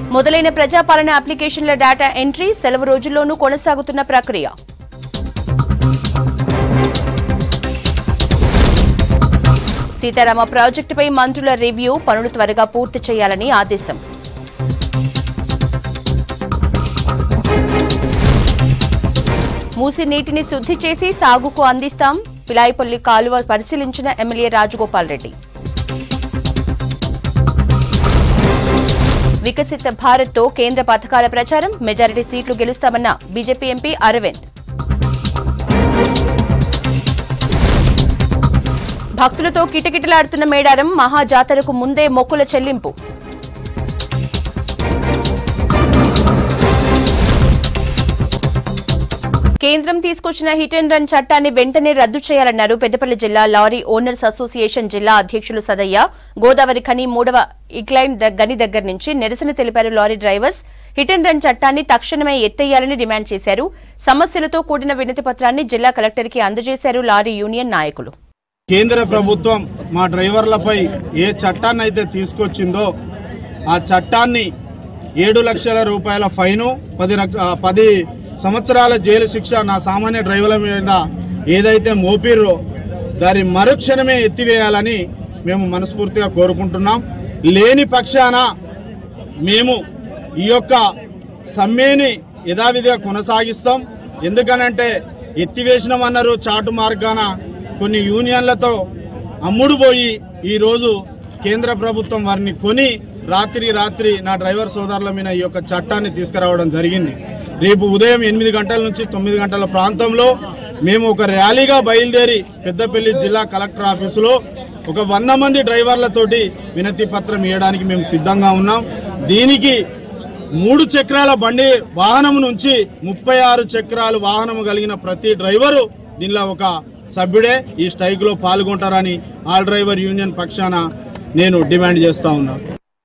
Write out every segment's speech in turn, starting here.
మొదలైన ప్రజాపాలన అప్లికేషన్ల data entry సెలవు రోజుల్లోనూ కొనసాగుతున్న ప్రక్రియ సీతారామ ప్రాజెక్టుపై మంత్రుల రివ్యూ పనులు త్వరగా పూర్తి చేయాలని ఆదేశం మూసి నీటిని శుద్ధి చేసి సాగుకు అందిస్తాం పిలాయిపల్లి కాలువ పరిశీలించిన ఎమ్మెల్యే రాజగోపాల్ రెడ్డి వికసిత భారత్తో కేంద్ర పథకాల ప్రచారం మెజారిటీ సీట్లు గెలుస్తామన్న బీజేపీ ఎంపీ అరవింద్ భక్తులతో కిటకిటలాడుతున్న మేడారం మహాజాతరకు ముందే మొక్కుల చెల్లింపు కేంద్రం తీసుకొచ్చిన హిట్ అండ్ రన్ చట్టాన్ని వెంటనే రద్దు చేయాలన్నారు పెద్దపల్లి జిల్లా లారీ ఓనర్స్ అసోసియేషన్ జిల్లా అధ్యక్షులు సదయ్య గోదావరి ఖని మూడవ ఇక్లైన్ ద- గని దగ్గర నుంచి నిరసన తెలిపారు lorry drivers hit and run చట్టాన్ని తక్షణమే ఎత్తేయాలని డిమాండ్ చేశారు సమస్యలతో కూడిన వినతి పత్రాన్ని జిల్లా కలెక్టర్కి అందజేశారు లారీ యూనియన్ నాయకులు కేంద్ర ప్రభుత్వం మా డ్రైవర్లపై ఏ చట్టాన్ని అయితే తీసుకొచ్చిందో ఆ చట్టాన్ని ఏడు లక్షల రూపాయల ఫైను పది రక- ఆ, పది సంవత్సరాల జైలు శిక్ష నా సామాన్య డ్రైవర్ల మీద ఏదైతే మోపిర్రో దాని మరుక్షణమే ఎత్తివేయాలని మేము మనస్ఫూర్తిగా కోరుకుంటున్నాం లేని పక్షాన మేము ఈ యొక్క సమ్మెని యథావిధిగా కొనసాగిస్తాం ఎందుకనంటే ఎత్తివేసినామన్నారు చాటు మార్గాన కొన్ని యూనియన్లతో అమ్ముడు పోయి ఈరోజు కేంద్ర ప్రభుత్వం వారిని కొని రాత్రి రాత్రి నా డ్రైవర్ సోదరుల మీద ఈ యొక్క చట్టాన్ని తీసుకురావడం జరిగింది రేపు ఉదయం ఎనిమిది గంటల నుంచి తొమ్మిది గంటల ప్రాంతంలో మేము ఒక ర్యాలీగా బయలుదేరి పెద్దపల్లి జిల్లా కలెక్టర్ ఆఫీసులో ఒక వంద మంది డ్రైవర్లతోటి వినతి పత్రం ఇవ్వడానికి మేము సిద్ధంగా ఉన్నాం దీనికి మూడు చక్రాల బండి వాహనం నుంచి ముప్పై ఆరు చక్రాలు వాహనం కలిగిన ప్రతి డ్రైవరు దీనిలో ఒక సభ్యుడే ఈ స్ట్రైక్ లో పాల్గొంటారని ఆల్ డ్రైవర్ యూనియన్ పక్షాన నేను డిమాండ్ చేస్తా ఉన్నాను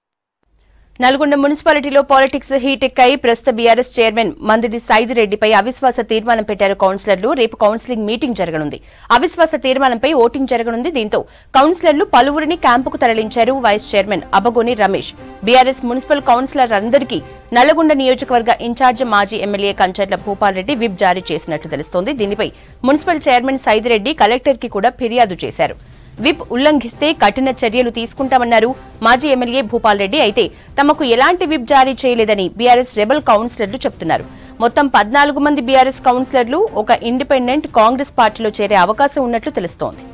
నల్గొండ మున్సిపాలిటీలో పాలిటిక్స్ హీట్ ఎక్కాయి ప్రస్తుత బీఆర్ఎస్ చైర్మన్ మందిరి సైదిరెడ్డిపై అవిశ్వాస తీర్మానం పెట్టారు కౌన్సిలర్లు రేపు కౌన్సిలింగ్ మీటింగ్ జరగనుంది అవిశ్వాస తీర్మానంపై ఓటింగ్ జరగనుంది దీంతో కౌన్సిలర్లు పలువురిని క్యాంపుకు తరలించారు vice chairman Abagoni Ramesh BRS municipal councillor అందరికీ నల్లగొండ నియోజకవర్గ ఇన్ఛార్జ్ మాజీ ఎమ్మెల్యే కంచర్ల భూపాల్ రెడ్డి విప్ జారీ చేసినట్లు తెలుస్తోంది దీనిపై మున్సిపల్ చైర్మన్ సైదిరెడ్డి కలెక్టర్కి కూడా ఫిర్యాదు చేశారు విప్ ఉల్లంఘిస్తే కఠిన చర్యలు తీసుకుంటామన్నారు మాజీ ఎమ్మెల్యే భూపాల్ రెడ్డి అయితే తమకు ఎలాంటి విప్ జారీ చేయలేదని బీఆర్ఎస్ రెబల్ కౌన్సిలర్లు చెప్తున్నారు మొత్తం పద్నాలుగు మంది బీఆర్ఎస్ కౌన్సిలర్లు ఒక ఇండిపెండెంట్ కాంగ్రెస్ పార్టీలో చేరే అవకాశం ఉన్నట్లు తెలుస్తోంది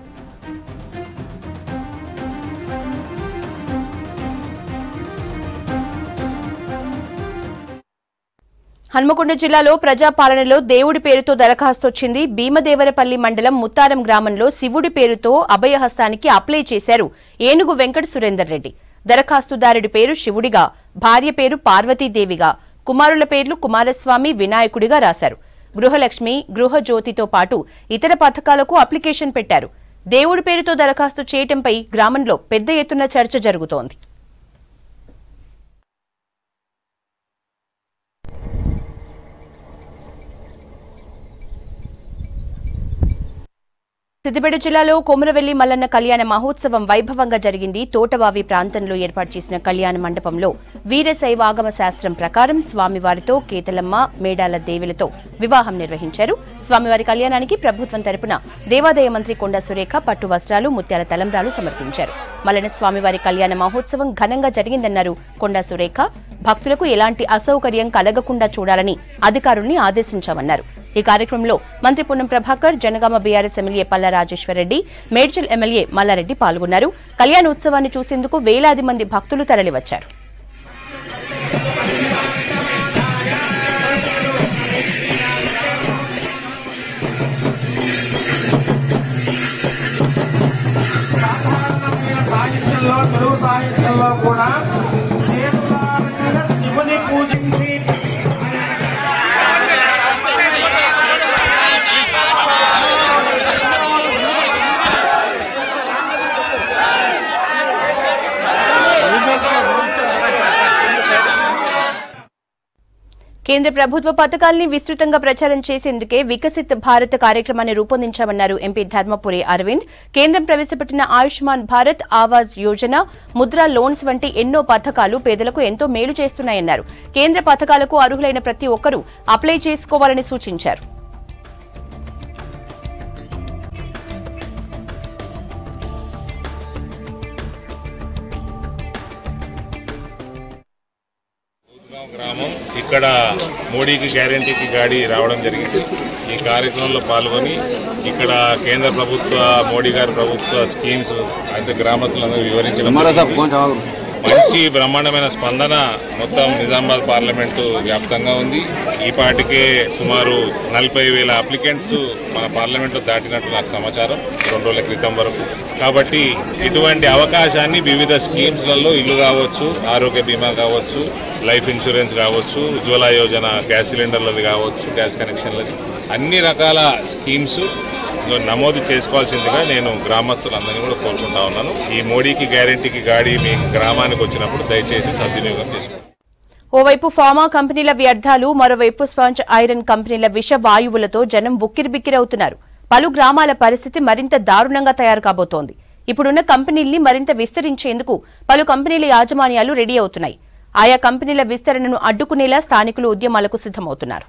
హన్మకొండ జిల్లాలో ప్రజాపాలనలో దేవుడి పేరుతో దరఖాస్తు వచ్చింది భీమదేవరపల్లి మండలం ముత్తారం గ్రామంలో శివుడి పేరుతో అభయహస్తానికి అప్లై చేశారు ఏనుగు వెంకట సురేందర్ రెడ్డి దరఖాస్తుదారుడి పేరు శివుడిగా భార్య పేరు పార్వతీదేవిగా కుమారుల పేర్లు కుమారస్వామి వినాయకుడిగా రాశారు గృహలక్ష్మి గృహజ్యోతితో పాటు ఇతర పథకాలకు అప్లికేషన్ పెట్టారు దేవుడి పేరుతో దరఖాస్తు చేయటంపై గ్రామంలో పెద్ద ఎత్తున చర్చ జరుగుతోంది సిద్దిపేట జిల్లాలో కొమురవెల్లి మల్లన్న కళ్యాణ మహోత్సవం వైభవంగా జరిగింది తోటవావి ప్రాంతంలో ఏర్పాటు చేసిన కళ్యాణ మండపంలో వీరశైవ ఆగమ శాస్త్రం ప్రకారం స్వామివారితో కేతలమ్మ మేడాల దేవులతో వివాహం నిర్వహించారు స్వామివారి కళ్యాణానికి ప్రభుత్వం తరపున దేవాదాయ మంత్రి కొండా సురేఖ పట్టు వస్త్రాలు ముత్యాల తలంబ్రాలు సమర్పించారు మల్లన్న స్వామివారి కళ్యాణ మహోత్సవం ఘనంగా జరిగిందన్నారు కొండా సురేఖ భక్తులకు ఎలాంటి అసౌకర్యం కలగకుండా చూడాలని అధికారుల్ని ఆదేశించామన్నారు ఈ కార్యక్రమంలో మంత్రి Ponnam Prabhakar Jangaon BRS MLA Palla Rajeshwarreddy Medchal MLA Mallareddy పాల్గొన్నారు కళ్యాణోత్సవాన్ని చూసేందుకు వేలాది మంది భక్తులు తరలివచ్చారు సాహిత్యంలో తెలుగు సాహిత్యంలో కూడా చేతులారా శివుని పూజించి కేంద్ర ప్రభుత్వ పథకాల్ని విస్తృతంగా ప్రచారం చేసేందుకే వికసిత్ భారత్ కార్యక్రమాన్ని రూపొందించామన్నారు ఎంపీ ధర్మపురి అరవింద్ కేంద్రం ప్రవేశపెట్టిన ఆయుష్మాన్ భారత్ ఆవాజ్ యోజన ముద్రా లోన్స్ వంటి ఎన్నో పథకాలు పేదలకు ఎంతో మేలు చేస్తున్నాయన్నారు కేంద్ర పథకాలకు అర్హులైన ప్రతి ఒక్కరూ అప్లై చేసుకోవాలని సూచించారు గాం గ్రామం ఇక్కడ మోడీకి గ్యారంటీకి గాడి రావడం జరిగింది ఈ కార్యక్రమంలో పాల్గొని ఇక్కడ కేంద్ర ప్రభుత్వ మోడీ గారి ప్రభుత్వ స్కీమ్స్ అయితే గ్రామస్తులందరూ వివరించడం జరిగింది. మంచి బ్రహ్మాండమైన స్పందన మొత్తం నిజామాబాద్ పార్లమెంటు వ్యాప్తంగా ఉంది ఈ పాటికే సుమారు నలభై వేల అప్లికెంట్స్ మన పార్లమెంట్లో దాటినట్టు నాకు సమాచారం రెండు రోజుల క్రితం వరకు కాబట్టి ఇటువంటి అవకాశాన్ని వివిధ స్కీమ్స్లలో ఇల్లు కావచ్చు ఆరోగ్య బీమా కావచ్చు లైఫ్ ఇన్సూరెన్స్ కావచ్చు ఉజ్వల యోజన గ్యాస్ సిలిండర్లది కావచ్చు గ్యాస్ కనెక్షన్లది అన్ని రకాల స్కీమ్స్ లో నమోదు చేసుకోవాల్సిందిగా నేను గ్రామస్తులందరినీ కూడా కోరుకుంటా ఉన్నాను ఈ మోడీకి గ్యారంటీకి గాడి మీ గ్రామానికి వచ్చినప్పుడు దయచేసి సద్వినియోగం చేసుకోండి ఓవైపు ఫార్మా కంపెనీల వ్యర్థాలు మరోవైపు స్పాంజ్ ఐరన్ కంపెనీల విష వాయువులతో జనం ఉక్కిరిబిక్కిరవుతున్నారు పలు గ్రామాల పరిస్థితి మరింత దారుణంగా తయారు కాబోతోంది ఇప్పుడున్న కంపెనీల్ని మరింత విస్తరించేందుకు పలు కంపెనీల యాజమాన్యాలు రెడీ అవుతున్నాయి ఆయా కంపెనీల విస్తరణను అడ్డుకునేలా స్థానికులు ఉద్యమాలకు సిద్దమవుతున్నారు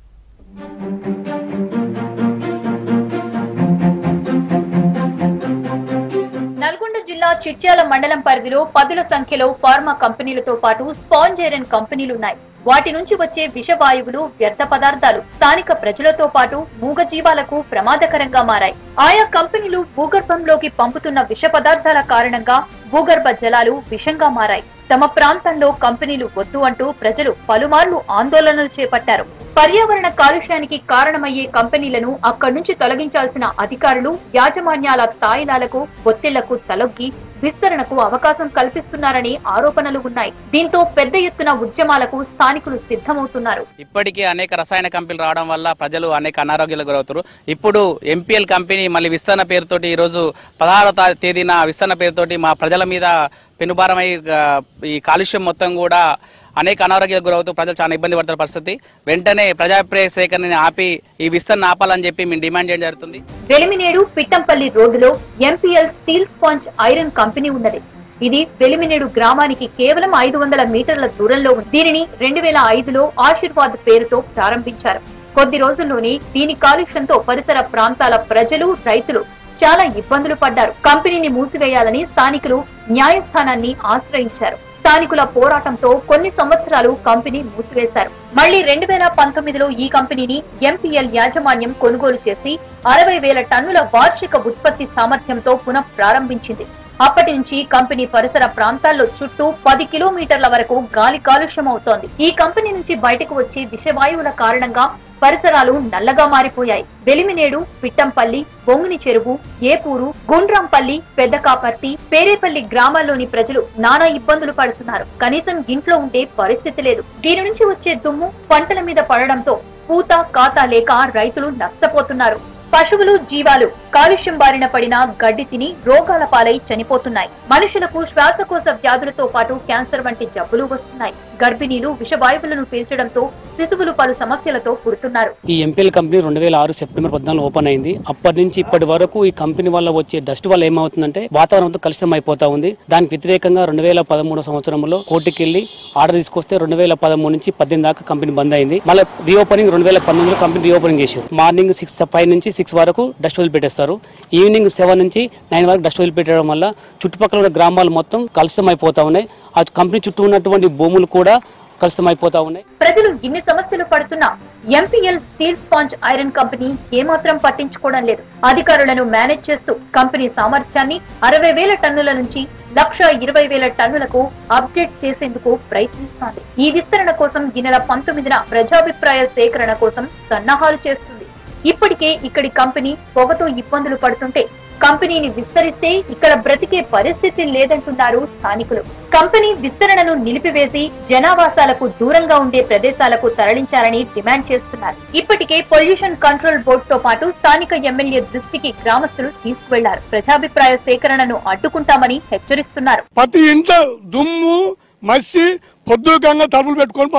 నల్గొండ జిల్లా చిట్యాల మండలం పరిధిలో పదుల సంఖ్యలో ఫార్మా కంపెనీలతో పాటు స్పాంజ్ ఐరన్ కంపెనీలున్నాయి వాటి నుంచి వచ్చే విషవాయువులు వ్యర్థ పదార్థాలు స్థానిక ప్రజలతో పాటు మూగజీవాలకు ప్రమాదకరంగా మారాయి ఆయా కంపెనీలు భూగర్భంలోకి పంపుతున్న విష పదార్థాల కారణంగా భూగర్భ జలాలు విషంగా మారాయి తమ ప్రాంతంలో కంపెనీలు వద్దు అంటూ ప్రజలు పలుమార్లు ఆందోళనలు చేపట్టారు పర్యావరణ కాలుష్యానికి కారణమయ్యే కంపెనీలను అక్కడి నుంచి తొలగించాల్సిన అధికారులు యాజమాన్యాల తాయిలాలకు ఒత్తిళ్లకు తలొగ్గి విస్తరణకు అవకాశం కల్పిస్తున్నారని ఆరోపణలు ఉన్నాయి దీంతో పెద్ద ఎత్తున ఉద్యమాలకు స్థానికులు సిద్ధమవుతున్నారు ఇప్పటికీ అనేక రసాయన కంపెనీలు రావడం వల్ల ప్రజలు అనేక అనారోగ్యాలకు గురవుతారు ఇప్పుడు ఎంపీఎల్ కంపెనీ మళ్ళీ విస్తరణ పేరుతోటి ఈ రోజు పదహారో తా- తేదీన విస్తరణ పేరుతోటి మా ప్రజల మీద పెనుభారమై ఆ, ఈ కాలుష్యం మొత్తం కూడా అనేక అనారోగ్యాలకు గురవుతూ ప్రజలు చాలా ఇబ్బంది పడుతున్న పరిస్థితి వెంటనే ప్రజాప్రేయ సేకరణని ఆపి ఈ విస్తరణ ఆపాలని చెప్పి మేము డిమాండ్ చేయడం జరుగుతుంది వెలిమినేడు పిట్టంపల్లి రోడ్డులో MPL steel sponge iron company ఉన్నది ఇది వెలిమినేడు గ్రామానికి కేవలం ఐదు వందల మీటర్ల దూరంలో ఉంది దీనిని రెండు వేల ఐదులో ఆశీర్వాద్ పేరుతో ప్రారంభించారు కొద్ది రోజుల్లోనే దీని కాలుష్యంతో పరిసర ప్రాంతాల ప్రజలు రైతులు చాలా ఇబ్బందులు పడ్డారు కంపెనీని మూసివేయాలని స్థానికులు న్యాయస్థానాన్ని ఆశ్రయించారు స్థానికుల పోరాటంతో కొన్ని సంవత్సరాలు కంపెనీ మూసివేశారు మళ్లీ రెండు వేల పంతొమ్మిదిలో ఈ కంపెనీని ఎంపీఎల్ యాజమాన్యం కొనుగోలు చేసి అరవై వేల టన్నుల వార్షిక ఉత్పత్తి సామర్థ్యంతో పునః ప్రారంభించింది అప్పటి నుంచి కంపెనీ పరిసర ప్రాంతాల్లో చుట్టూ పది కిలోమీటర్ల వరకు గాలి కాలుష్యం అవుతోంది ఈ కంపెనీ నుంచి బయటకు వచ్చే విషవాయువుల కారణంగా పరిసరాలు నల్లగా మారిపోయాయి వెలిమినేడు పిట్టంపల్లి బొంగుని చెరువు ఏపూరు గుండ్రంపల్లి పెద్దకాపర్తి పేరేపల్లి గ్రామాల్లోని ప్రజలు నానా ఇబ్బందులు పడుతున్నారు కనీసం ఇంట్లో ఉండే పరిస్థితి లేదు దీని నుంచి వచ్చే దుమ్ము పంటల మీద పడడంతో పూత కాతా లేక రైతులు నష్టపోతున్నారు పశువులు జీవాలు కాలుష్యం బారిన పడిన గడ్డి తిని రోగాల పాలై చనిపోతున్నాయి మనుషులకు శ్వాసకోశ వ్యాధులతో పాటు క్యాన్సర్ వంటి జబ్బులు వస్తున్నాయి గర్భిణీలు విషవాయువులను పీల్చడంతో శిశువులు పలు సమస్యలతో పుడుతున్నారు ఈ ఎంపీఎల్ కంపెనీ రెండు వేల ఆరు సెప్టెంబర్ పద్నాలుగు ఓపెన్ అయింది అప్పటి నుంచి ఇప్పటి వరకు ఈ కంపెనీ వల్ల వచ్చే డస్ట్ వల్ల ఏమవుతుందంటే వాతావరణంతో కలుషితం అయిపోతా ఉంది దానికి వ్యతిరేకంగా రెండు వేల పదమూడు సంవత్సరంలో కోర్టుకి వెళ్ళి ఆర్డర్ తీసుకొస్తే రెండు వేల పదమూడు నుంచి పద్దెనిమిది దాకా కంపెనీ బంద్ అయింది మళ్ళీ రీఓపెనింగ్ రెండు వేల పంతొమ్మిదిలో కంపెనీ రీఓపెనింగ్ చేశారు మార్నింగ్ సిక్స్ ఫైవ్ నుంచి సిక్స్ వరకు డస్ట్ వదిలిపెట్టేస్తారు ఈవినింగ్ సెవెన్ నుంచి నైన్ వరకు డస్ట్ వదిలిపెట్టడం వల్ల చుట్టుపక్కల ఉన్న గ్రామాలు మొత్తం కలుషితం అయిపోతా ఉన్నాయి ఆ కంపెనీ చుట్టూ ఉన్నటువంటి భూములు కూడా కలుషితం అయిపోతా ఉన్నాయి ప్రజలు ఇన్ని సమస్యలు పడుతున్నా MPL steel sponge iron company ఏమాత్రం పట్టించుకోవడం లేదు అధికారులను మేనేజ్ చేస్తూ కంపెనీ సామర్థ్యాన్ని అరవై వేల టన్నుల నుంచి లక్ష ఇరవై వేల టన్నులకు అప్డేట్ చేసేందుకు ప్రయత్నిస్తోంది ఈ విస్తరణ కోసం ఈ నెల పంతొమ్మిదిన ప్రజాభిప్రాయ సేకరణ కోసం సన్నాహాలు చేస్తుంది ఇప్పటికే ఇక్కడి కంపెనీ పొగతో ఇబ్బందులు పడుతుంటే కంపెనీని విస్తరిస్తే ఇక్కడ బ్రతికే పరిస్థితి లేదంటున్నారు స్థానికులు కంపెనీ విస్తరణను నిలిపివేసి జనావాసాలకు దూరంగా ఉండే ప్రదేశాలకు తరలించాలని డిమాండ్ చేస్తున్నారు ఇప్పటికే పొల్యూషన్ కంట్రోల్ బోర్డుతో పాటు స్థానిక ఎమ్మెల్యే దృష్టికి గ్రామస్తులు తీసుకువెళ్లారు ప్రజాభిప్రాయ సేకరణను అడ్డుకుంటామని హెచ్చరిస్తున్నారు ప్రతి ఇంట్లో దుమ్ము మసి పొద్దుకంగా తలుపులు పెట్టుకొని పంతురు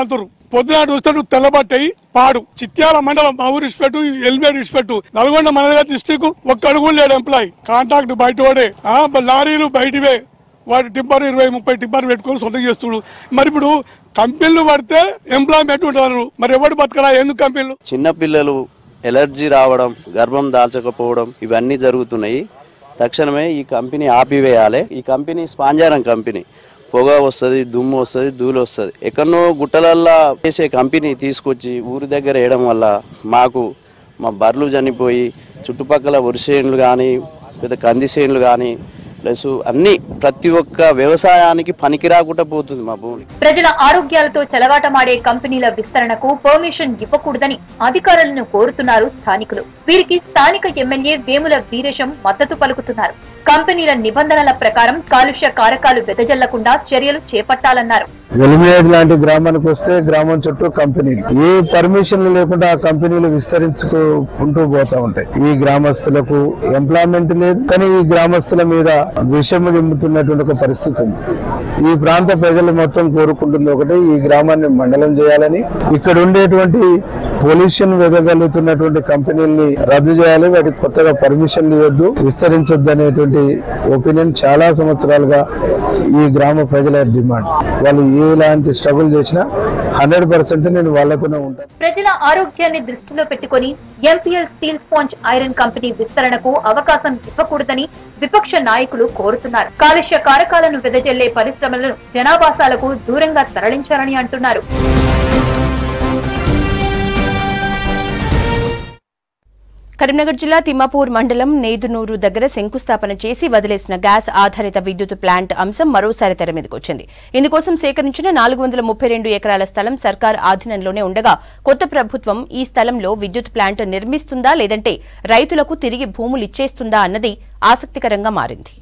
పొద్దున చూస్తే నువ్వు తెల్లబట్టయి పాడు చిత్యాల మండలం మా ఊరు ఇచ్చిపెట్టు ఎల్మేడ్ ఇచ్చిపెట్టు నల్గొండ మన డిస్టిక్ ఒక్క అడుగు లేడు ఎంప్లాయ్ కాంట్రాక్ట్ బయట వాడే ఆ, లారీలు బయటివే వాడు టిప్పర్ ఇరవై ముప్పై టిప్పర్ పెట్టుకొని సొంతం చేస్తుడు మరి ఇప్పుడు కంపెనీలు పడితే ఎంప్లాయ్మెంట్ ఉంటారు మరి ఎవడు బతకరా ఎందుకు కంపెనీలు చిన్న పిల్లలు ఎలర్జీ రావడం గర్భం దాల్చకపోవడం ఇవన్నీ జరుగుతున్నాయి తక్షణమే ఈ కంపెనీ ఆపివేయాలి ఈ కంపెనీ స్పాంజారం కంపెనీ పొగ వస్తుంది దుమ్ము వస్తుంది ధూళి వస్తుంది ఎక్కడనో గుట్టలల్లా వేసే కంపెనీ తీసుకొచ్చి ఊరి దగ్గర వేయడం వల్ల మాకు మా బర్రెలు చనిపోయి చుట్టుపక్కల వరిసేన్లు కానీ పెద్ద కంది చేనులు కానీ ప్లస్ అన్ని ప్రతి ఒక్క వ్యవసాయానికి పనికి రాకుండా పోతుంది మా భూమి ప్రజల ఆరోగ్యాలతో చెలగాటమాడే కంపెనీల విస్తరణకు పర్మిషన్ ఇవ్వకూడదని అధికారులను కోరుతున్నారు స్థానికులు వీరికి స్థానిక ఎమ్మెల్యే వేముల వీరేశం మద్దతు పలుకుతున్నారు కంపెనీల నిబంధనల ప్రకారం కాలుష్య కారకాలు వెదజల్లకుండా చర్యలు చేపట్టాలన్నారు వెలిమినేట్ లాంటి గ్రామానికి వస్తే గ్రామం చుట్టూ కంపెనీలు ఏ పర్మిషన్లు లేకుండా ఆ కంపెనీలు విస్తరించుకుంటూ పోతా ఉంటాయి ఈ గ్రామస్తులకు ఎంప్లాయ్మెంట్ లేదు కానీ ఈ గ్రామస్తుల మీద విషము నింపుతున్నటువంటి ఒక పరిస్థితి ఉంది ఈ ప్రాంత ప్రజలు మొత్తం కోరుకుంటుంది ఒకటి ఈ గ్రామాన్ని మండలం చేయాలని ఇక్కడ ఉండేటువంటి పొల్యూషన్ వెదజల్లుతున్నటువంటి కంపెనీల్ని రద్దు చేయాలి వాటికి కొత్తగా పర్మిషన్లు ఇవ్వద్దు విస్తరించొద్దు అనేటువంటి ఒపీనియన్ చాలా సంవత్సరాలుగా ఈ గ్రామ ప్రజల డిమాండ్ వాళ్ళు ఎలాంటి స్ట్రగుల్ చేసినా హండ్రెడ్ పర్సెంట్ నేను వాళ్ళతోనే ఉంటాను ప్రజల ఆరోగ్యాన్ని దృష్టిలో పెట్టుకుని MPL steel sponge iron company విస్తరణకు అవకాశం ఇవ్వకూడదని విపక్ష నాయకులు కోరుతున్నారు కాలుష్య కారకాలను వెదజల్లే పరిశ్రమలను జనావాసాలకు దూరంగా తరలించాలని అంటున్నారు కరీంనగర్ జిల్లా తిమ్మాపూర్ మండలం నేదునూరు దగ్గర శంకుస్థాపన చేసి వదిలేసిన గ్యాస్ ఆధారిత విద్యుత్ ప్లాంట్ అంశం మరోసారి తెర మీదకొచ్చింది ఇందుకోసం సేకరించిన నాలుగు వందల ముప్పై రెండు ఎకరాల స్థలం సర్కార్ ఆధీనంలోనే ఉండగా కొత్త ప్రభుత్వం ఈ స్థలంలో విద్యుత్ ప్లాంట్ నిర్మిస్తుందా లేదంటే రైతులకు తిరిగి భూములు ఇచ్చేస్తుందా అన్నది ఆసక్తికరంగా మారింది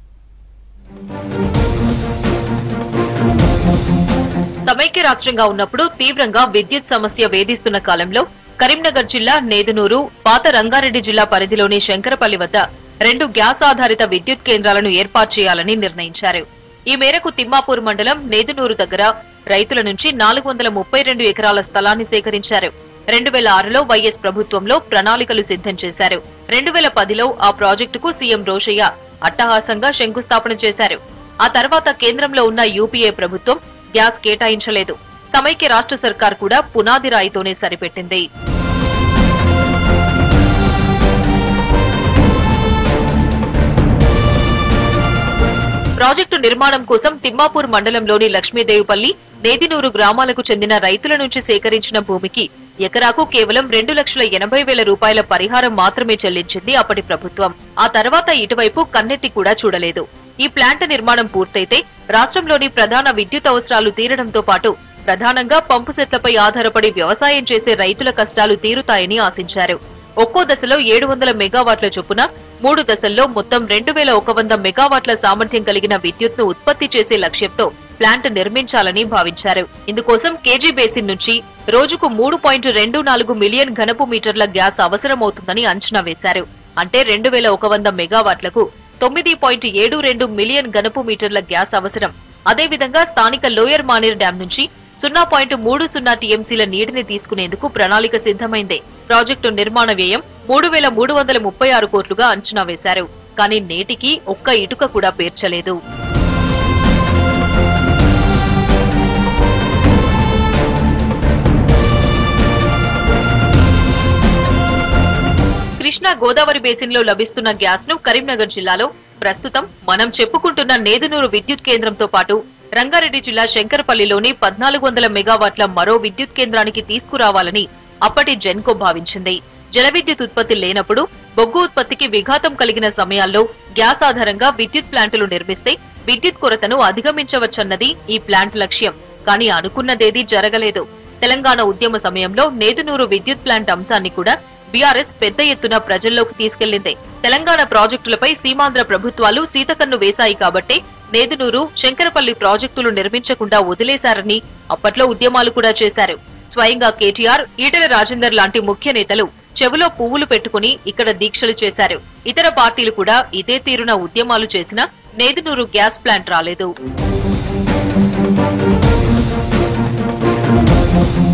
సమైక్య రాష్ట్రంగా ఉన్నప్పుడు తీవ్రంగా విద్యుత్ సమస్య వేధిస్తున్న కాలంలో కరీంనగర్ జిల్లా నేదునూరు పాత రంగారెడ్డి జిల్లా పరిధిలోని శంకరపల్లి వద్ద రెండు గ్యాస్ ఆధారిత విద్యుత్ కేంద్రాలను ఏర్పాటు చేయాలని నిర్ణయించారు ఈ మేరకు తిమ్మాపూర్ మండలం నేదునూరు దగ్గర రైతుల నుంచి నాలుగు వందల ముప్పై రెండు ఎకరాల స్థలాన్ని సేకరించారు రెండు వేల ఆరులో వైఎస్ ప్రభుత్వంలో ప్రణాళికలు సిద్ధం చేశారు రెండు వేల పదిలో ఆ ప్రాజెక్టుకు సీఎం రోషయ్య అట్టహాసంగా శంకుస్థాపన చేశారు ఆ తర్వాత కేంద్రంలో ఉన్న యూపీఏ ప్రభుత్వం గ్యాస్ కేటాయించలేదు సమైక్య రాష్ట్ర సర్కార్ కూడా పునాది రాయితోనే సరిపెట్టింది ప్రాజెక్టు నిర్మాణం కోసం తిమ్మాపూర్ మండలంలోని లక్ష్మీదేవిపల్లి నేదినూరు గ్రామాలకు చెందిన రైతుల నుంచి సేకరించిన భూమికి ఎకరాకు కేవలం రెండు లక్షల ఎనభై వేల రూపాయల పరిహారం మాత్రమే చెల్లించింది అప్పటి ప్రభుత్వం ఆ తర్వాత ఇటువైపు కన్నెత్తి కూడా చూడలేదు ఈ ప్లాంట్ నిర్మాణం పూర్తయితే రాష్ట్రంలోని ప్రధాన విద్యుత్ అవసరాలు తీరడంతో పాటు ప్రధానంగా పంపు సెట్లపై ఆధారపడి వ్యవసాయం చేసే రైతుల కష్టాలు తీరుతాయని ఆశించారు ఒక్కో దశలో ఏడు వందల మెగావాట్ల చొప్పున మూడు దశల్లో మొత్తం రెండు వేల ఒక వంద మెగావాట్ల సామర్థ్యం కలిగిన విద్యుత్ను ఉత్పత్తి చేసే లక్ష్యంతో ప్లాంట్ నిర్మించాలని భావించారు ఇందుకోసం కేజీ బేసిన్ నుంచి రోజుకు మూడు పాయింట్ రెండు నాలుగు మిలియన్ ఘనపు మీటర్ల గ్యాస్ అవసరమవుతుందని అంచనా వేశారు అంటే రెండు వేల ఒక వంద మెగావాట్లకు తొమ్మిది పాయింట్ ఏడు రెండు మిలియన్ ఘనపు మీటర్ల గ్యాస్ అవసరం అదేవిధంగా స్థానిక లోయర్ మానేర్ డ్యాం నుంచి సున్నా పాయింట్ మూడు సున్నా టీఎంసీల నీటిని తీసుకునేందుకు ప్రణాళిక సిద్ధమైంది ప్రాజెక్టు నిర్మాణ వ్యయం మూడు వేల మూడు వందల ముప్పై ఆరు కోట్లుగా అంచనా వేశారు కానీ నేటికి ఒక్క ఇటుక కూడా పేర్చలేదు కృష్ణా గోదావరి బేసిన్లో లభిస్తున్న గ్యాస్ ను కరీంనగర్ జిల్లాలో ప్రస్తుతం మనం చెప్పుకుంటున్న నేదునూరు విద్యుత్ కేంద్రంతో పాటు రంగారెడ్డి జిల్లా శంకరపల్లిలోని పద్నాలుగు వందల మెగావాట్ల మరో విద్యుత్ కేంద్రానికి తీసుకురావాలని అప్పటి జెన్కో భావించింది జల విద్యుత్ ఉత్పత్తి లేనప్పుడు బొగ్గు ఉత్పత్తికి విఘాతం కలిగిన సమయాల్లో గ్యాస్ ఆధారంగా విద్యుత్ ప్లాంటులు నిర్మిస్తే విద్యుత్ కొరతను అధిగమించవచ్చన్నది ఈ ప్లాంట్ లక్ష్యం కానీ అనుకున్నదేదీ జరగలేదు తెలంగాణ ఉద్యమ సమయంలో నేదునూరు విద్యుత్ ప్లాంట్ అంశాన్ని కూడా బీఆర్ఎస్ పెద్ద ఎత్తున ప్రజల్లోకి తీసుకెళ్లింది తెలంగాణ ప్రాజెక్టులపై సీమాంధ్ర ప్రభుత్వాలు సీతకన్ను వేశాయి కాబట్టే నేదునూరు శంకరపల్లి ప్రాజెక్టులు నిర్మించకుండా వదిలేశారని అప్పట్లో ఉద్యమాలు కూడా చేశారు స్వయంగా కేటీఆర్ ఈటెల రాజేందర్ లాంటి ముఖ్య నేతలు చెవులో పువ్వులు పెట్టుకుని ఇక్కడ దీక్షలు చేశారు ఇతర పార్టీలు కూడా ఇదే తీరున ఉద్యమాలు చేసినా నేదునూరు గ్యాస్ ప్లాంట్ రాలేదు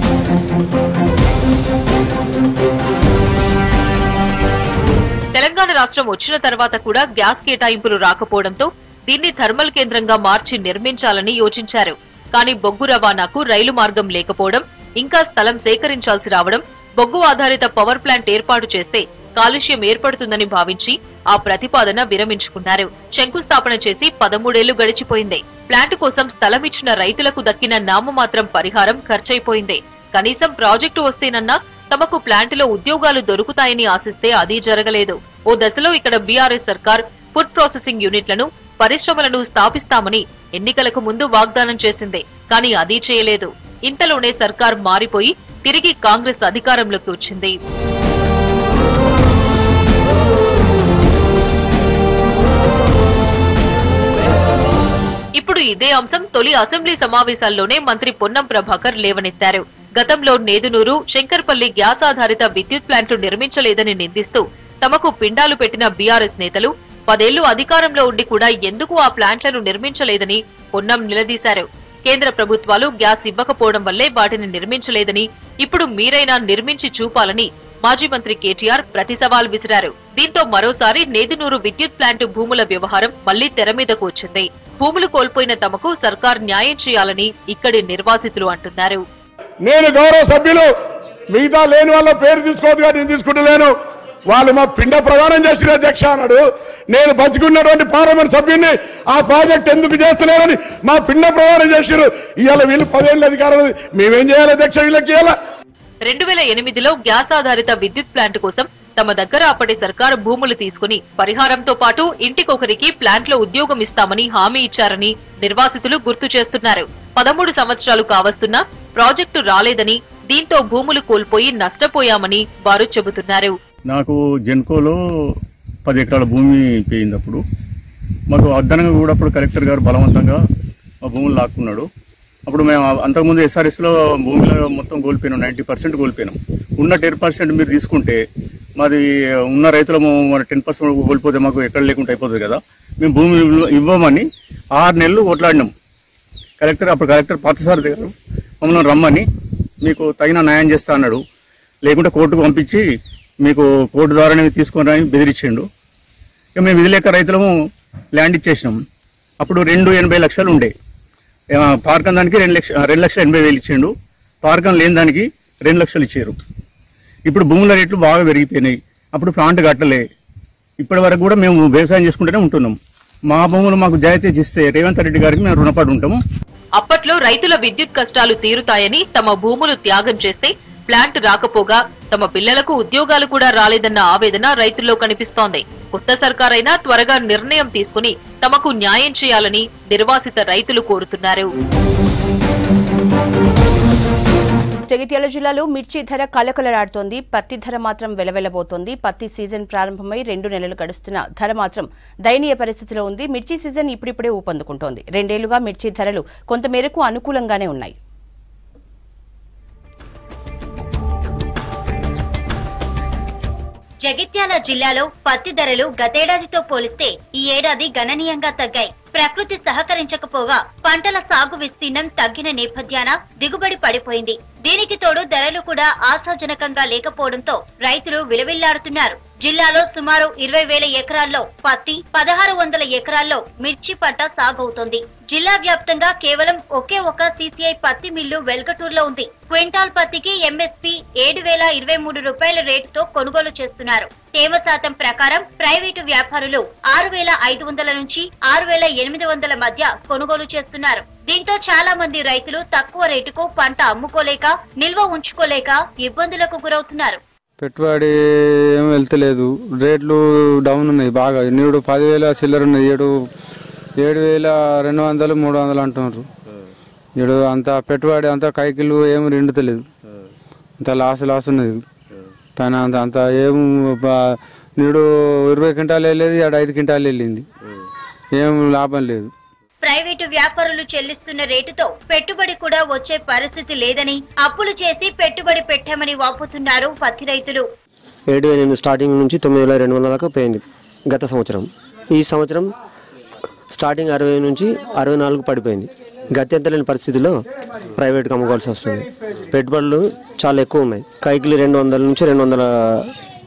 రాష్ట్రం వచ్చిన తర్వాత కూడా గ్యాస్ కేటాయింపులు రాకపోవడంతో దీన్ని థర్మల్ కేంద్రంగా మార్చి నిర్మించాలని యోచించారు కానీ బొగ్గు రవాణాకు రైలు మార్గం లేకపోవడం ఇంకా స్థలం సేకరించాల్సి రావడం బొగ్గు ఆధారిత పవర్ ప్లాంట్ ఏర్పాటు చేస్తే కాలుష్యం ఏర్పడుతుందని భావించి ఆ ప్రతిపాదన విరమించుకున్నారు శంకుస్థాపన చేసి పదమూడేళ్లు గడిచిపోయింది ప్లాంట్ కోసం స్థలం ఇచ్చిన రైతులకు దక్కిన నామమాత్రం పరిహారం ఖర్చయిపోయింది కనీసం ప్రాజెక్టు వస్తేనన్నా తమకు ప్లాంటులో ఉద్యోగాలు దొరుకుతాయని ఆశిస్తే అది జరగలేదు ఓ దశలో ఇక్కడ బీఆర్ఎస్ సర్కార్ ఫుడ్ ప్రాసెసింగ్ యూనిట్లను పరిశ్రమలను స్థాపిస్తామని ఎన్నికలకు ముందు వాగ్దానం చేసింది కానీ అది చేయలేదు ఇంతలోనే సర్కార్ మారిపోయి తిరిగి కాంగ్రెస్ అధికారంలోకి వచ్చింది ఇప్పుడు ఇదే అంశం తొలి అసెంబ్లీ సమావేశాల్లోనే మంత్రి పొన్నం ప్రభాకర్ లేవనెత్తారు గతంలో నేదునూరు శంకర్పల్లి గ్యాస్ ఆధారిత విద్యుత్ ప్లాంట్లు నిర్మించలేదని నిందిస్తూ తమకు పిండాలు పెట్టిన బీఆర్ఎస్ నేతలు పదేళ్లు అధికారంలో ఉండి కూడా ఎందుకు ఆ ప్లాంట్లను నిర్మించలేదని పొన్నం నిలదీశారు కేంద్ర ప్రభుత్వాలు గ్యాస్ ఇవ్వకపోవడం వల్లే వాటిని నిర్మించలేదని ఇప్పుడు మీరైనా నిర్మించి చూపాలని మాజీ మంత్రి కేటీఆర్ ప్రతి సవాల్ విసిరారు దీంతో మరోసారి నేదునూరు విద్యుత్ ప్లాంటు భూముల వ్యవహారం మళ్లీ తెర మీదకు వచ్చింది భూములు కోల్పోయిన తమకు సర్కార్ న్యాయం చేయాలని ఇక్కడి నిర్వాసితులు అంటున్నారు నేను గౌరవ సభ్యులు మిగతా లేని వాళ్ళ పేరు తీసుకోవద్దు కానీ నేను తీసుకుంటలేను వాళ్ళు మా పిండ ప్రదానం చేసిన అధ్యక్ష అన్నాడు నేను బతికున్నటువంటి పార్లమెంట్ సభ్యుడిని ఆ ప్రాజెక్ట్ ఎందుకు చేస్తలేరని మా పిండ ప్రదానం చేసిరు ఇవాళ వీళ్ళు పదేళ్ళ అధికారం ఉంది. మేమేం చేయాలి అధ్యక్ష వీళ్ళకి ఇవాళ రెండు వేల ఎనిమిదిలో గ్యాస్ ఆధారిత విద్యుత్ ప్లాంట్ కోసం తమ దగ్గర అప్పటి సర్కారు భూములు తీసుకుని పరిహారంతో పాటు ఇంటికొకరికి ప్లాంట్లో ఉద్యోగం ఇస్తామని హామీ ఇచ్చారని నిర్వాసితులు గుర్తు చేస్తున్నారు పదమూడు సంవత్సరాలు కావస్తున్నా ప్రాజెక్టు రాలేదని దీంతో భూములు కోల్పోయి నష్టపోయామని వారు చెబుతున్నారు నాకు జెన్కోలో పది ఎకరాల భూమి పోయింది అప్పుడు మాకు అదనంగా కూడా అప్పుడు కలెక్టర్ గారు బలవంతంగా మా భూములు లాక్కున్నాడు అప్పుడు మేము అంతకుముందు ఎస్ఆర్ఎస్లో భూమిలో మొత్తం కోల్పోయినాం నైంటీ పర్సెంట్ కోల్పోయినాం ఉన్న టెన్ పర్సెంట్ మీరు తీసుకుంటే మాది ఉన్న రైతులము మన టెన్ పర్సెంట్ కోల్పోతే మాకు ఎక్కడ లేకుండా అయిపోతుంది కదా మేము భూమి ఇవ్వమని ఆరు నెలలు కొట్లాడినాం కలెక్టర్ అప్పుడు కలెక్టర్ పార్థసారథి గారు మమ్మల్ని రమ్మని మీకు తగిన న్యాయం చేస్తా అన్నాడు లేకుంటే కోర్టుకు పంపించి మీకు కోర్టు ద్వారానే తీసుకొని అని బెదిరించిండు ఇక మేము ఇది లేక రైతులము ల్యాండ్ ఇచ్చేసినాం అప్పుడు రెండు ఎనభై లక్షలు ఉండే ఆ, పార్కం దానికి రెండు లక్ష రెండు లక్షల ఎనభై వేలు ఇచ్చిండు పార్కం లేని దానికి రెండు లక్షలు ఇచ్చారు ఇప్పుడు భూముల రేట్లు బాగా పెరిగిపోయినాయి అప్పుడు ప్లాంట్ కట్టలే ఇప్పటి వరకు కూడా మేము వ్యవసాయం చేసుకుంటూనే ఉంటున్నాం మా భూములు మాకు జాయితీ ఇస్తే రేవంత్ రెడ్డి గారికి మేము రుణపడి ఉంటాము అప్పట్లో రైతుల విద్యుత్ కష్టాలు తీరుతాయని తమ భూములు త్యాగం చేస్తే ప్లాంట్ రాకపోగా తమ పిల్లలకు ఉద్యోగాలు కూడా రాలేదన్న ఆవేదన రైతుల్లో కనిపిస్తోంది కొత్త సర్కారైనా త్వరగా నిర్ణయం తీసుకుని తమకు న్యాయం చేయాలని నిర్వాసిత రైతులు కోరుతున్నారు జగిత్యాల జిల్లాలో మిర్చి ధర కలకలలాడుతోంది పత్తి ధర మాత్రం వెలవెలబోతోంది పత్తి సీజన్ ప్రారంభమై రెండు నెలలు గడుస్తున్న ధర మాత్రం దయనీయ పరిస్థితిలో ఉంది మిర్చి సీజన్ ఇప్పుడిప్పుడే ఊపందుకుంటోంది రెండేళ్లుగా మిర్చి ధరలు కొంతమేరకు అనుకూలంగానే ఉన్నాయి జగిత్యాల జిల్లాలో పత్తి ధరలు గతేడాదితో పోలిస్తే ఈ ఏడాది గణనీయంగా తగ్గాయి ప్రకృతి సహకరించకపోగా పంటల సాగు విస్తీర్ణం తగ్గిన నేపథ్యాన దిగుబడి పడిపోయింది దీనికి తోడు ధరలు కూడా ఆశాజనకంగా లేకపోవడంతో రైతులు విలవిల్లాడుతున్నారు జిల్లాలో సుమారు ఇరవై వేల ఎకరాల్లో పత్తి పదహారు వందల ఎకరాల్లో మిర్చి పంట సాగవుతోంది జిల్లా వ్యాప్తంగా కేవలం ఒకే ఒక సీసీఐ పత్తి మిల్లు వెల్గటూరులో ఉంది క్వింటాల్ పత్తికి ఎంఎస్పీ ఏడు వేల ఇరవై మూడు రూపాయల రేటుతో కొనుగోలు చేస్తున్నారు తేమ శాతం ప్రకారం ప్రైవేటు వ్యాపారులు ఆరు వేల ఐదు వందల నుంచి ఆరు వేల ఎనిమిది వందల మధ్య కొనుగోలు చేస్తున్నారు దీంతో చాలా మంది రైతులు తక్కువ రేటుకు పంట అమ్ముకోలేక నిల్వ ఉంచుకోలేక ఇబ్బందులకు గురవుతున్నారు పెట్టుబడి ఏం వెళ్తలేదు రేట్లు డౌన్ ఉన్నాయి బాగా నేడు పదివేల చిల్లర ఉన్నాయి ఏడు ఏడు వేల రెండు వందలు మూడు వందలు అంటున్నారు ఏడు అంత పెట్టుబడి అంత కైకిలు ఏం రెండుతలేదు అంత లాస్ లాస్ ఉన్నది పైన అంత అంత ఏం బా- నేడు ఇరవై క్వింటాలు వెళ్ళేది ఆడ ఐదు క్వింటాలు వెళ్ళింది ఏం లాభం లేదు ప్రైవేటు వ్యాపారులు చెల్లిస్తున్న రేటుతో పెట్టుబడి కూడా వచ్చే పరిస్థితి లేదని అప్పులు చేసి పెట్టుబడి పెట్టామని వాపోతున్నారు పత్తి రైతులు ఏడు వేల ఎనిమిది స్టార్టింగ్ నుంచి తొమ్మిది వేల రెండు వందలకు పోయింది గత సంవత్సరం ఈ సంవత్సరం స్టార్టింగ్ అరవై నుంచి అరవై నాలుగు పడిపోయింది గత్యంతలేని పరిస్థితిలో ప్రైవేట్కి అమ్ముకోవాల్సి వస్తుంది పెట్టుబడులు చాలా ఎక్కువ ఉన్నాయి కైకిలు రెండు వందల నుంచి రెండు వందల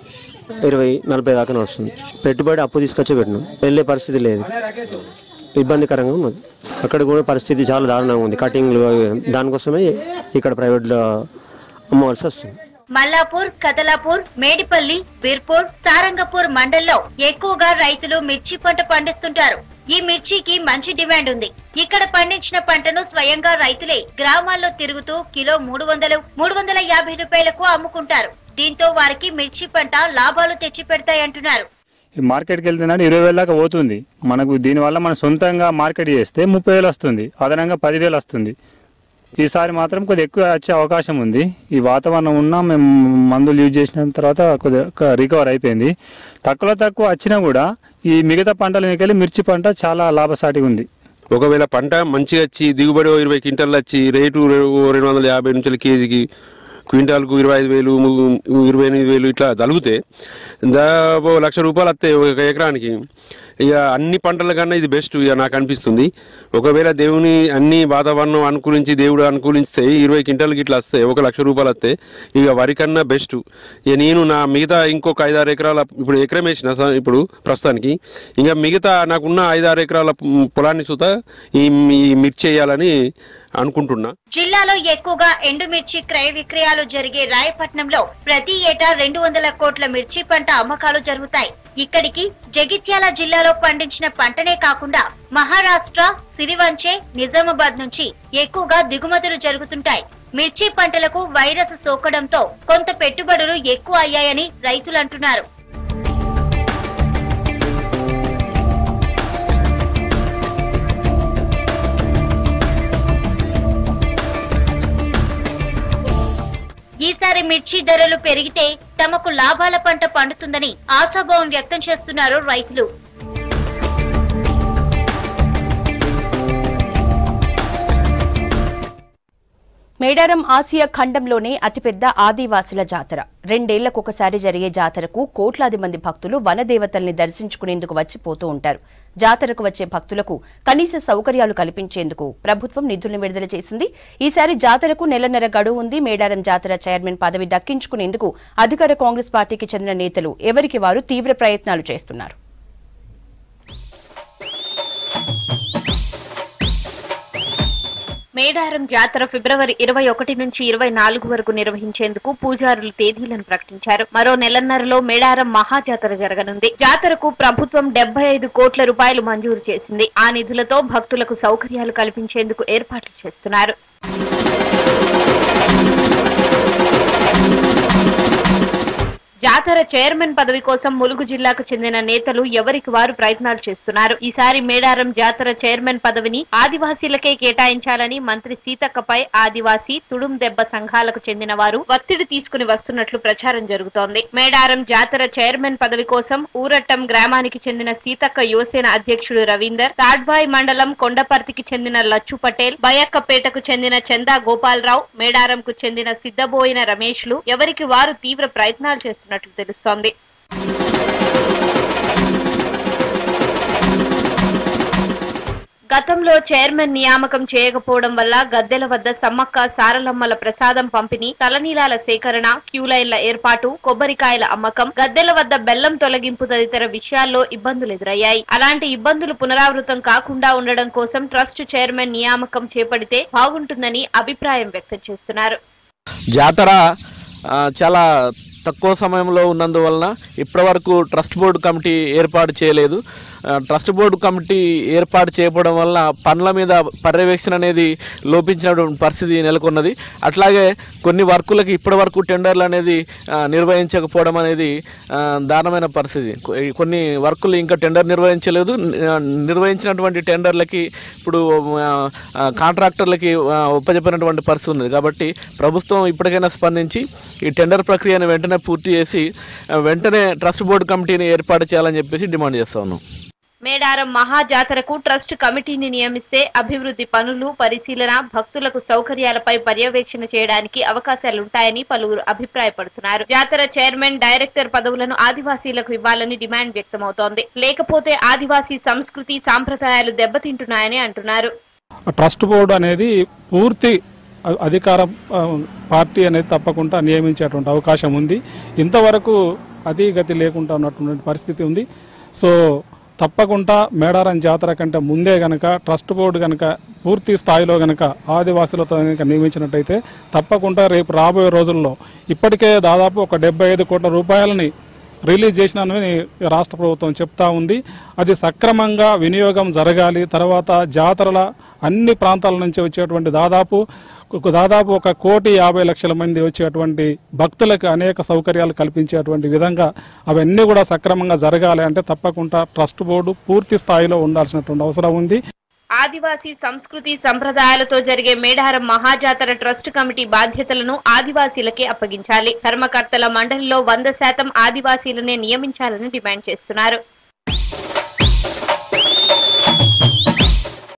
ఇరవై నలభై దాకా నడుస్తుంది పెట్టుబడి అప్పు తీసుకొచ్చే పెట్టినాం వెళ్ళే పరిస్థితి లేదు ఇబ్బందికరంగా ఉన్నది అక్కడ కూడా పరిస్థితి చాలా దారుణంగా ఉంది కటింగ్లు అవి. దానికోసమే ఇక్కడ ప్రైవేట్లో అమ్మవలసి వస్తుంది మల్లాపూర్ కదలాపూర్ మేడిపల్లి బీర్పూర్ సారంగపూర్ మండల్లో ఎక్కువగా రైతులు మిర్చి పంట పండిస్తుంటారు ఈ మిర్చికి మంచి డిమాండ్ ఉంది ఇక్కడ పండించిన పంటను స్వయంగా రైతులే గ్రామాల్లో తిరుగుతూ కిలో మూడు వందలు మూడు వందల యాభై రూపాయలకు అమ్ముకుంటారు దీంతో వారికి మిర్చి పంట లాభాలు తెచ్చి పెడతాయంటున్నారు ఈ మార్కెట్కి వెళ్తుందంటే ఇరవై వేల దాకా పోతుంది మనకు దీనివల్ల మనం సొంతంగా మార్కెట్ చేస్తే ముప్పై వేలు వస్తుంది అదనంగా పదివేలు వస్తుంది ఈసారి మాత్రం కొద్దిగా ఎక్కువ వచ్చే అవకాశం ఉంది ఈ వాతావరణం ఉన్నా మేము మందులు యూజ్ చేసిన తర్వాత కొద్దిగా రికవర్ అయిపోయింది తక్కువలో తక్కువ వచ్చినా కూడా ఈ మిగతా పంటల మీకెళ్ళి మిర్చి పంట చాలా లాభసాటిగా ఉంది ఒకవేళ పంట మంచిగా వచ్చి దిగుబడి ఓ ఇరవై క్వింటాలు వచ్చి రేటు రె- ఓ రెండు వందల యాభై నుంచి కేజీకి క్వింటాల్కు ఇరవై ఐదు వేలు ము- ఇరవై ఎనిమిది వేలు ఇట్లా తలిగితే దాదాపు లక్ష రూపాయలు వస్తాయి ఒక ఎకరానికి ఇక అన్ని పంటల కన్నా ఇది బెస్ట్ ఇక నాకు అనిపిస్తుంది ఒకవేళ దేవుని అన్ని వాతావరణం అనుకూలించి దేవుడు అనుకూలిస్తే ఇరవై క్వింటాలకి ఇట్లా వస్తాయి ఒక లక్ష రూపాయలు వస్తాయి ఇక వరి కన్నా బెస్ట్ ఇక నేను నా మిగతా ఇంకొక ఐదారు ఎకరాల ఇప్పుడు ఎకరం వేసిన స- ఇప్పుడు ప్రస్తుతానికి ఇంకా మిగతా నాకున్న ఐదారు ఎకరాల పొ- పొలాన్ని సుత ఈ ఈ మిర్చి వేయాలని అనుకుంటున్నా జిల్లాలో ఎక్కువగా ఎండుమిర్చి క్రయ విక్రయాలు జరిగే రాయపట్నంలో ప్రతి ఏటా రెండు వందల కోట్ల మిర్చి పంట అమ్మకాలు జరుగుతాయి ఇక్కడికి జగిత్యాల జిల్లాలో పండించిన పంటనే కాకుండా మహారాష్ట్ర సిరివంచే నిజామాబాద్ నుంచి ఎక్కువగా దిగుమతులు జరుగుతుంటాయి మిర్చి పంటలకు వైరస్ సోకడంతో కొంత పెట్టుబడులు ఎక్కువ అయ్యాయని రైతులు అంటున్నారు ఈసారి మిర్చి ధరలు పెరిగితే తమకు లాభాల పంట పండుతుందని ఆశాభావం వ్యక్తం చేస్తున్నారు రైతులు మేడారం ఆసియా ఖండంలోనే అతిపెద్ద ఆదివాసుల జాతర రెండేళ్లకు ఒకసారి జరిగే జాతరకు కోట్లాది మంది భక్తులు వనదేవతల్ని దర్శించుకునేందుకు వచ్చిపోతూ ఉంటారు జాతరకు వచ్చే భక్తులకు కనీస సౌకర్యాలు కల్పించేందుకు ప్రభుత్వం నిధులను విడుదల చేసింది ఈసారి జాతరకు నెలన్నర గడువు ఉంది మేడారం జాతర చైర్మన్ పదవి దక్కించుకునేందుకు అధికార కాంగ్రెస్ పార్టీకి చెందిన నేతలు ఎవరికి వారు తీవ్ర ప్రయత్నాలు చేస్తున్నారు మేడారం జాతర ఫిబ్రవరి ఇరవై ఒకటి నుంచి ఇరవై నాలుగు వరకు నిర్వహించేందుకు పూజారులు తేదీలను ప్రకటించారు మరో నెలన్నరలో మేడారం మహాజాతర జరగనుంది జాతరకు ప్రభుత్వం డెబ్బై ఐదు కోట్ల రూపాయలు మంజూరు చేసింది ఆ నిధులతో భక్తులకు సౌకర్యాలు కల్పించేందుకు ఏర్పాట్లు చేస్తున్నారు జాతర చైర్మన్ పదవి కోసం ములుగు జిల్లాకు చెందిన నేతలు ఎవరికి వారు ప్రయత్నాలు చేస్తున్నారు ఈసారి మేడారం జాతర చైర్మన్ పదవిని ఆదివాసీలకే కేటాయించాలని మంత్రి సీతక్కపై ఆదివాసీ తుడుం దెబ్బ సంఘాలకు చెందిన వారు ఒత్తిడి తీసుకుని వస్తున్నట్లు ప్రచారం జరుగుతోంది మేడారం జాతర చైర్మన్ పదవి కోసం ఊరట్టం గ్రామానికి చెందిన సీతక్క యువసేన అధ్యక్షుడు రవీందర్ తాడ్బాయ్ మండలం కొండపర్తికి చెందిన లచ్చు పటేల్ బయక్కపేటకు చెందిన చందా గోపాలరావు మేడారంకు చెందిన సిద్దబోయిన రమేష్లు ఎవరికి వారు తీవ్ర ప్రయత్నాలు చేస్తున్నట్లు తెలుస్తోంది గతంలో చైర్మన్ నియామకం చేయకపోవడం వల్ల గద్దెల వద్ద సమ్మక్క సారలమ్మల ప్రసాదం పంపిణీ తలనీలాల సేకరణ క్యూలైన్ల ఏర్పాటు కొబ్బరికాయల అమ్మకం గద్దెల వద్ద బెల్లం తొలగింపు తదితర విషయాల్లో ఇబ్బందులు ఎదురయ్యాయి అలాంటి ఇబ్బందులు పునరావృతం కాకుండా ఉండడం కోసం ట్రస్ట్ చైర్మన్ నియామకం చేపడితే బాగుంటుందని అభిప్రాయం వ్యక్తం చేస్తున్నారు జాతర ఆ, చాలా తక్కువ సమయంలో ఉన్నందువలన ఇప్పటివరకు ట్రస్ట్ బోర్డు కమిటీ ఏర్పాటు చేయలేదు ఆ, ట్రస్ట్ బోర్డు కమిటీ ఏర్పాటు చేయకపోవడం వల్ల పనుల మీద పర్యవేక్షణ అనేది లోపించినటువంటి పరిస్థితి నెలకొన్నది అట్లాగే కొన్ని వర్కులకి ఇప్పటివరకు టెండర్లు అనేది ఆ, నిర్వహించకపోవడం అనేది ఆ, దారుణమైన పరిస్థితి కొ- కొన్ని వర్కులు ఇంకా టెండర్ నిర్వహించలేదు ని- నిర్వహించినటువంటి టెండర్లకి ఇప్పుడు ఆ, ఆ, కాంట్రాక్టర్లకి ఆ, ఒప్పజెప్పినటువంటి పరిస్థితి ఉన్నది కాబట్టి ప్రభుత్వం ఇప్పటికైనా స్పందించి ఈ టెండర్ ప్రక్రియను వెంటనే పూర్తి చేసి ఆ, వెంటనే ట్రస్ట్ బోర్డు కమిటీని ఏర్పాటు చేయాలని చెప్పేసి డిమాండ్ చేస్తా ఉన్నాం మేడారం మహాజాతరకు ట్రస్ట్ కమిటీని నియమిస్తే అభివృద్ధి పనులు పరిశీలన భక్తులకు సౌకర్యాలపై పర్యవేక్షణ చేయడానికి అవకాశాలుంటాయని పలువురు అభిప్రాయపడుతున్నారు జాతర చైర్మన్ డైరెక్టర్ పదవులను ఆదివాసీలకు ఇవ్వాలని డిమాండ్ వ్యక్తమవుతోంది లేకపోతే ఆదివాసీ సంస్కృతి సాంప్రదాయాలు దెబ్బతింటున్నాయని అంటున్నారు ట్రస్ట్ బోర్డు అనేది పూర్తి అ- అధికార ఆ, పార్టీ అనేది తప్పకుండా నియమించేటువంటి అవకాశం ఉంది ఇంతవరకు అతి గతి లేకుండా ఉన్నటువంటి పరిస్థితి ఉంది సో తప్పకుండా మేడారం జాతర కంటే ముందే గనక ట్రస్ట్ బోర్డు గనక పూర్తి స్థాయిలో గనక ఆదివాసులతో గనక నియమించినట్టయితే తప్పకుండా రేపు రాబోయే రోజుల్లో ఇప్పటికే దాదాపు ఒక డెబ్బై ఐదు కోట్ల రూపాయలని రిలీజ్ చేసినానని రాష్ట్ర ప్రభుత్వం చెప్తా ఉంది అది సక్రమంగా వినియోగం జరగాలి తర్వాత జాతరల అన్ని ప్రాంతాల నుంచి వచ్చేటువంటి దాదాపు ఒక- దాదాపు ఒక కోటి యాభై లక్షల మంది వచ్చేటువంటి భక్తులకు అనేక సౌకర్యాలు కల్పించేటువంటి విధంగా అవన్నీ కూడా సక్రమంగా జరగాలి అంటే తప్పకుండా ట్రస్ట్ బోర్డు పూర్తి స్థాయిలో ఉండాల్సినటువంటి అవసరం ఉంది ఆదివాసీ సంస్కృతి సంప్రదాయాలతో జరిగే మేడారం మహాజాతర ట్రస్ట్ కమిటీ బాధ్యతలను ఆదివాసీలకే అప్పగించాలి ధర్మకర్తల మండలిలో వంద శాతం ఆదివాసీలనే నియమించాలని డిమాండ్ చేస్తున్నారు